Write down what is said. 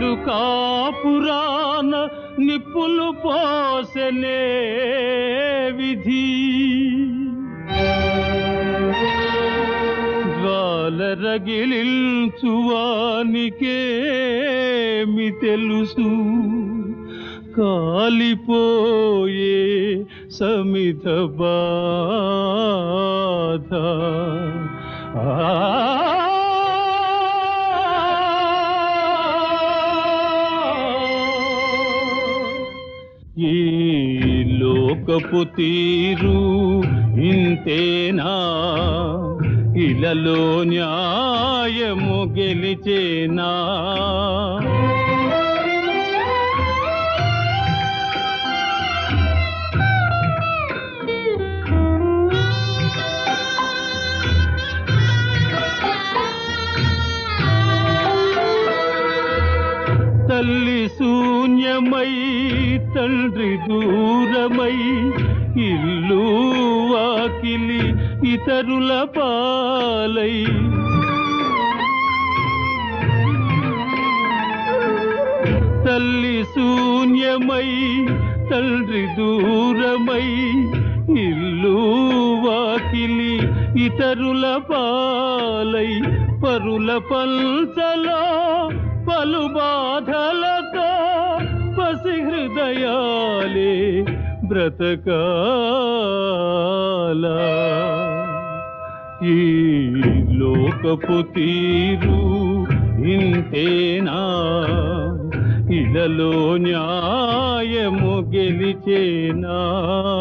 నిండు కాపురాన నిప్పులు పోసెనే విధి జ్వాల రగిలించువానికేమి తెలుసు కాలిపోయే సమిత బాధ ఈ లోకపు తీరు ఇంతేనా ఇలలో న్యాయము గెలిచేనా తల్లి శూన్యమై తండ్రి దూరమై ఇల్లు వాకిలి ఇతరుల పాలై తల్లి శూన్యమై తండ్రి దూరమై ఇల్లు వాకిలి ఇతరుల పాలై పరుల పల్చలో పలు బాధలతో పసి హృదయాలే బ్రతకాల ఈ లోకపు తీరు ఇంతేనా ఇలలో న్యాయము గెలిచేనా